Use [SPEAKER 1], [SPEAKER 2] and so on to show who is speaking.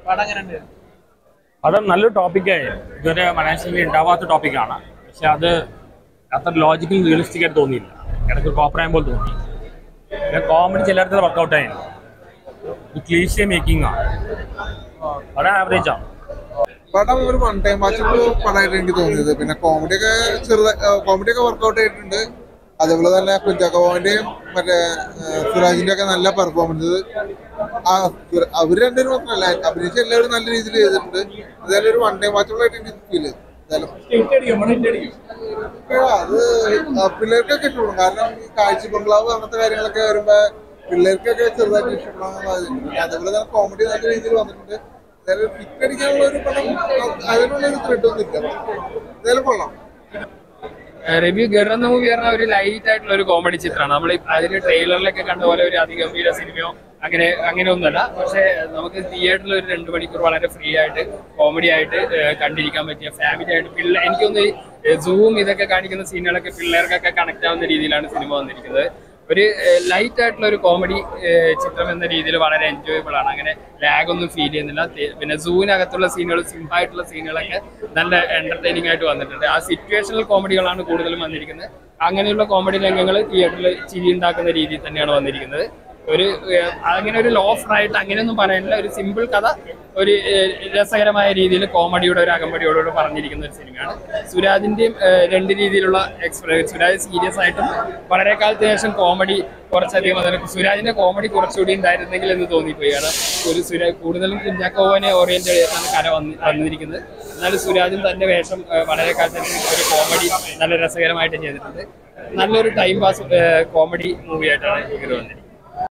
[SPEAKER 1] പടം എങ്ങനെയുണ്ട്
[SPEAKER 2] അത് നല്ലൊരു ടോപ്പിക്കായി ഇതുവരെ മലയാള സിനിമയിൽ ഉണ്ടാവാത്ത ടോപ്പിക്കാണ് പക്ഷെ അത് അത്ര ലോജിക്കൽ റിയലിസ്റ്റിക് ആയിട്ട് തോന്നിയില്ല ഇടയ്ക്ക് കോപ്പറായ പോലെ തോന്നി പിന്നെ കോമഡി ചിലയിടത്ത് വർക്കൗട്ട് ആയി ക്ലീഷ്യ മേക്കിംഗ് ആണ് വളരെ ആവറേജ് ആണ്
[SPEAKER 3] പടം ഒരു വൺ ടൈം വാച്ചബിൾ പടമായിട്ട് എനിക്ക് തോന്നിയത് പിന്നെ കോമഡി ഒക്കെ ചെറുതായി കോമഡി ഒക്കെ വർക്കൗട്ട് ചെയ്തിട്ടുണ്ട് അതേപോലെ തന്നെ കുഞ്ചാക്കോവിന്റെയും മറ്റേ സുരാജിന്റെ ഒക്കെ നല്ല പെർഫോമൻസ് ആ സുര- അവര് രണ്ടുപേരും മാത്രമല്ല അഭിനയിച്ച എല്ലാവരും നല്ല രീതിയിൽ ചെയ്തിട്ടുണ്ട് എന്തായാലും ഒരു വൺ ടൈം വാച്ചബിൾ ആയിട്ട് എനിക്ക് ഫീൽ ചെയ്തു എന്തായാലും ആ, അത് ആ പിള്ളേർക്കൊക്കെ ഇഷ്ടപ്പെടും കാരണം ഈ കാഴ്ച ബംഗ്ലാവ് അങ്ങനത്തെ കാര്യങ്ങളൊക്കെ വരുമ്പോ പിള്ളേർക്കൊക്കെ ചെറുതായിട്ട് ഇഷ്ടപ്പെടാൻ സാധ്യതയുണ്ട് പിന്നെ അതേപോലെ തന്നെ കോമഡി നല്ല രീതിയിൽ വന്നിട്ടുണ്ട് എന്തായാലും ഫിറ്റ് അടിക്കാനുള്ള ഒരു പടം അതിനുള്ള ഒരു ത്രെഡ് ഒന്നും ഇല്ല എന്തായാലും കൊള്ളാം
[SPEAKER 4] റിവ്യൂ ഗർന്ന മൂവി പറഞ്ഞ ഒരു ലൈറ്റ് ആയിട്ടുള്ള ഒരു കോമഡി ചിത്രമാണ് നമ്മൾ അതിന് ട്രെയിലറിലൊക്കെ കണ്ട പോലെ ഒരു അതിഗംഭീര സിനിമയോ അങ്ങനെ അങ്ങനെ ഒന്നുമല്ല പക്ഷേ നമുക്ക് തിയേറ്ററിൽ ഒരു രണ്ട് മണിക്കൂർ വളരെ ഫ്രീ ആയിട്ട് കോമഡി ആയിട്ട് ഏഹ്, കണ്ടിരിക്കാൻ പറ്റിയ ഫാമിലി ആയിട്ട് പിള്ളേ എനിക്കൊന്ന് സൂം ഇതൊക്കെ കാണിക്കുന്ന സീനുകളൊക്കെ പിള്ളേർക്കൊക്കെ കണക്ട് ആവുന്ന രീതിയിലാണ് സിനിമ വന്നിരിക്കുന്നത് ഒരു ലൈറ്റ് ആയിട്ടുള്ള ഒരു കോമഡി ചിത്രം എന്ന രീതിയിൽ വളരെ എൻജോയബിൾ ആണ് അങ്ങനെ ലാഗ് ഒന്നും ഫീൽ ചെയ്യുന്നില്ല തെ- പിന്നെ സൂവിനകത്തുള്ള സീനുകൾ സിമ്പായിട്ടുള്ള സീനുകളൊക്കെ നല്ല എന്റർടൈനിങ് ആയിട്ട് വന്നിട്ടുണ്ട് ആ സിറ്റുവേഷണൽ കോമഡികളാണ് കൂടുതലും വന്നിരിക്കുന്നത് അങ്ങനെയുള്ള കോമഡി രംഗങ്ങൾ തിയേറ്ററിൽ ചിരി ഉണ്ടാക്കുന്ന രീതിയിൽ തന്നെയാണ് വന്നിരിക്കുന്നത് ഒരു ഏഹ്, അങ്ങനെ ഒരു ലോഫറായിട്ട് അങ്ങനെയൊന്നും പറയാനില്ല ഒരു സിമ്പിൾ കഥ ഒരു ഏഹ്, രസകരമായ രീതിയിൽ കോമഡിയുടെ ഒരു അകമ്പടിയോടുകൂടി പറഞ്ഞിരിക്കുന്ന ഒരു സിനിമയാണ് സുരാജിന്റെയും ഏഹ്, രണ്ട് രീതിയിലുള്ള എക്സ്പ്രഷൻ സുരാജ് സീരിയസ് ആയിട്ടും വളരെ കാലത്തിന് ശേഷം കോമഡി കുറച്ചധികം വന്നിട്ട് സുരാജിന്റെ കോമഡി കുറച്ചുകൂടി ഉണ്ടായിരുന്നെങ്കിൽ എന്ന് തോന്നിപ്പോയി കാരണം ഒരു സുരാജ് കൂടുതലും കുഞ്ഞാക്കോവനെ ഓറിയന്റഡ് ചെയ്താണ് കര വന്ന് വന്നിരിക്കുന്നത് എന്നാലും സുരാജും തന്റെ വേഷം ഏഹ്, വളരെ കാലത്തിന് ശേഷം ഒരു കോമഡി നല്ല രസകരമായിട്ട് ചെയ്തിട്ടുണ്ട് നല്ലൊരു ടൈം പാസ് കോമഡി മൂവി ആയിട്ടാണ് എനിക്ക് വന്നിരിക്കുന്നത്